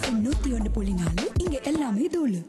FM நூத்தி ஒன்று புள்ளி நாலு இங்க எல்லாமே தூளு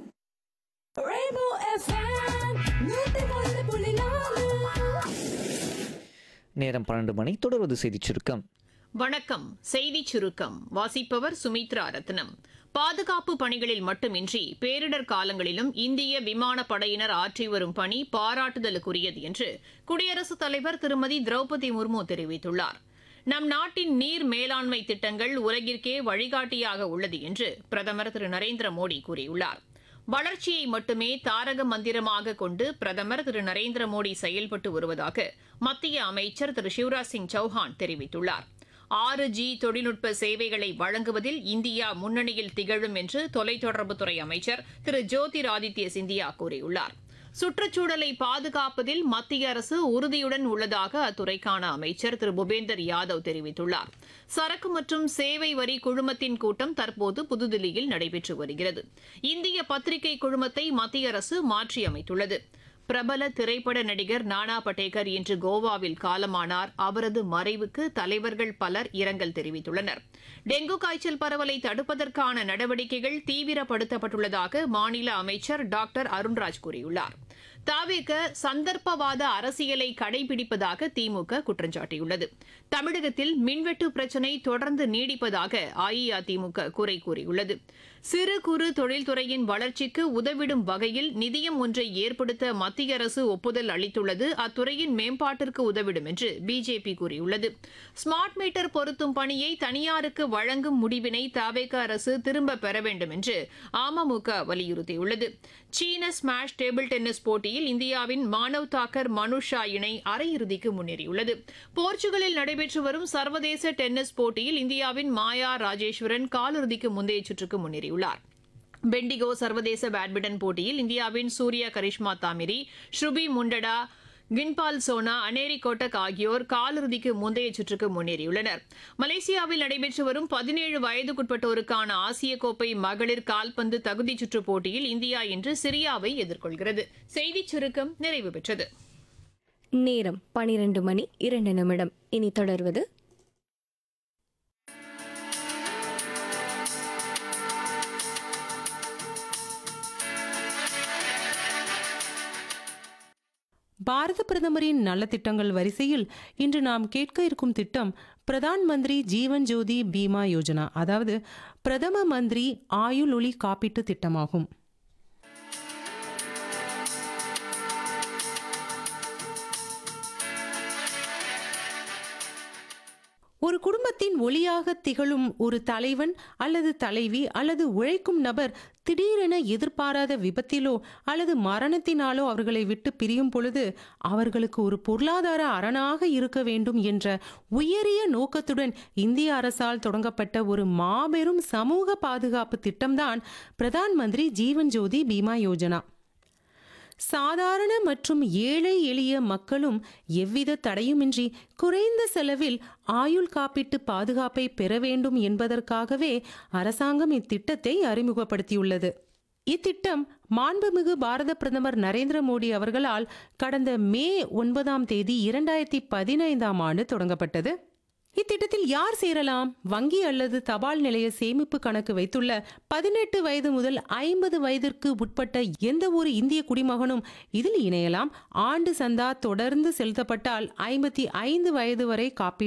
நேரம் பன்னெண்டு மணி தொடர்வது செய்திச் சுருக்கம் வணக்கம் செய்திச் சுருக்கம் வாசிப்பவர் சுமித்ரா ரத்னம் பாதுகாப்பு பணிகளில் மட்டுமின்றி பேரிடர் காலங்களிலும் இந்திய விமானப் படையினர் ஆற்றி வரும் பணி பாராட்டுதலுக்குரியது என்று குடியரசுத் தலைவர் திருமதி திரௌபதி முர்மு தெரிவித்துள்ளார் நம் நாட்டின் நீர் மேலாண்மை திட்டங்கள் உலகிற்கே வழிகாட்டியாக உள்ளது என்று பிரதமர் திரு நரேந்திர மோடி கூறியுள்ளார் வளர்ச்சியை மட்டுமே தாரக மந்திரமாக கொண்டு பிரதமர் திரு நரேந்திர மோடி செயல்பட்டு வருவதாக மத்திய அமைச்சர் திரு சிவராஜ் சிங் சௌஹான் தெரிவித்துள்ளார் ஆறு ஜி தொழில்நுட்ப சேவைகளை வழங்குவதில் இந்தியா முன்னணியில் திகழும் என்று தொலைத்தொடர்புத்துறை அமைச்சர் திரு ஜோதிராதித்ய சிந்தியா கூறியுள்ளார் சுற்றுச்சூழலை பாதுகாப்பதில் மத்திய அரசு உறுதியுடன் உள்ளதாக அத்துறைக்கான அமைச்சர் திரு புபேந்தர் யாதவ் தெரிவித்துள்ளார் சரக்கு மற்றும் சேவை வரி குழுமத்தின் கூட்டம் தற்போது புதுதில்லியில் நடைபெற்று வருகிறது இந்திய பத்திரிகை குழுமத்தை மத்திய அரசு மாற்றியமைத்துள்ளது பிரபல திரைப்பட நடிகர் நானா படேகர் இன்று கோவாவில் காலமானார் அவரது மறைவுக்கு தலைவர்கள் பலர் இரங்கல் தெரிவித்துள்ளனர் டெங்கு காய்ச்சல் பரவலை தடுப்பதற்கான நடவடிக்கைகள் தீவிரப்படுத்தப்பட்டுள்ளதாக மாநில அமைச்சர் டாக்டர் அருண்ராஜ் கூறியுள்ளார் தாவேக சந்தர்ப்பவாத அரசியலை கடைபிடிப்பதாக திமுக குற்றம் சாட்டியுள்ளது தமிழகத்தில் மின்வெட்டு பிரச்சினை தொடர்ந்து நீடிப்பதாக அஇஅதிமுக குறை கூறியுள்ளது சிறு குறு தொழில்துறையின் வளர்ச்சிக்கு உதவிடும் வகையில் நிதியம் ஒன்றை ஏற்படுத்த மத்திய அரசு ஒப்புதல் அளித்துள்ளது அத்துறையின் மேம்பாட்டிற்கு உதவிடும் என்று பிஜேபி கூறியுள்ளது ஸ்மார்ட் மீட்டர் பொருத்தும் பணியை தனியாருக்கு வழங்கும் முடிவினை தாவேக அரசு திரும்ப பெற வேண்டும் என்று அமமுக வலியுறுத்தியுள்ளது சீன ஸ்மாஷ் டேபிள் டென்னிஸ் போட்டியில் இந்தியாவின் மானவ் தாக்கர் மனுஷா இணை அரையிறுதிக்கு முன்னேறியுள்ளது போர்ச்சுகலில் நடைபெற்று வரும் சர்வதேச டென்னிஸ் போட்டியில் இந்தியாவின் மாயா ராஜேஸ்வரன் காலிறுதிக்கு முந்தைய சுற்றுக்கு முன்னேறியுள்ளார் பெண்டிகோ சர்வதேச பேட்மிண்டன் போட்டியில் இந்தியாவின் சூர்யா கரிஷ்மா தாமிரி ஸ்ருபி முண்டடா கின்பால் சோனா அனேரி கோட்டக் ஆகியோர் காலிறுதிக்கு முந்தைய சுற்றுக்கு முன்னேறியுள்ளனர் மலேசியாவில் நடைபெற்று வரும் பதினேழு வயதுக்குட்பட்டோருக்கான ஆசிய கோப்பை மகளிர் கால்பந்து தகுதிச் சுற்றுப் போட்டியில் இந்தியா இன்று சிரியாவை எதிர்கொள்கிறது செய்திச் சுருக்கம் நிறைவு பெற்றது நேரம் பனிரெண்டு மணி இரண்டு நிமிடம் இனி தொடர்வது பாரத பிரதமரின் நலத்திட்டங்கள் வரிசையில் இன்று நாம் கேட்க இருக்கும் திட்டம் பிரதான் மந்திரி ஜீவன் ஜோதி பீமா யோஜனா அதாவது பிரதம மந்திரி ஆயுள் ஒளி காப்பீட்டு திட்டமாகும் ஒரு குடும்பத்தின் ஒளியாக திகழும் ஒரு தலைவன் அல்லது தலைவி அல்லது உழைக்கும் நபர் திடீரென எதிர்பாராத விபத்திலோ அல்லது மரணத்தினாலோ அவர்களை விட்டு பிரியும் பொழுது அவர்களுக்கு ஒரு பொருளாதார அரணாக இருக்க வேண்டும் என்ற உயரிய நோக்கத்துடன் இந்திய அரசால் தொடங்கப்பட்ட ஒரு மாபெரும் சமூக பாதுகாப்பு திட்டம்தான் பிரதான் மந்திரி ஜீவன் ஜோதி பீமா யோஜனா சாதாரண மற்றும் ஏழை எளிய மக்களும் எவ்வித தடையுமின்றி குறைந்த செலவில் ஆயுள் காப்பீட்டு பாதுகாப்பை பெற வேண்டும் என்பதற்காகவே அரசாங்கம் இத்திட்டத்தை அறிமுகப்படுத்தியுள்ளது இத்திட்டம் மாண்புமிகு பாரத பிரதமர் நரேந்திர மோடி அவர்களால் கடந்த மே ஒன்பதாம் தேதி இரண்டாயிரத்தி பதினைந்தாம் ஆண்டு தொடங்கப்பட்டது இத்திட்டத்தில் யார் சேரலாம் வங்கி அல்லது தபால் நிலைய சேமிப்பு கணக்கு வைத்துள்ள பதினெட்டு வயது முதல் ஐம்பது வயதிற்கு உட்பட்ட எந்த ஒரு இந்திய குடிமகனும் இதில் இணையலாம் ஆண்டு சந்தா தொடர்ந்து செலுத்தப்பட்டால் ஐம்பத்தி ஐந்து வயது வரை காப்பீடு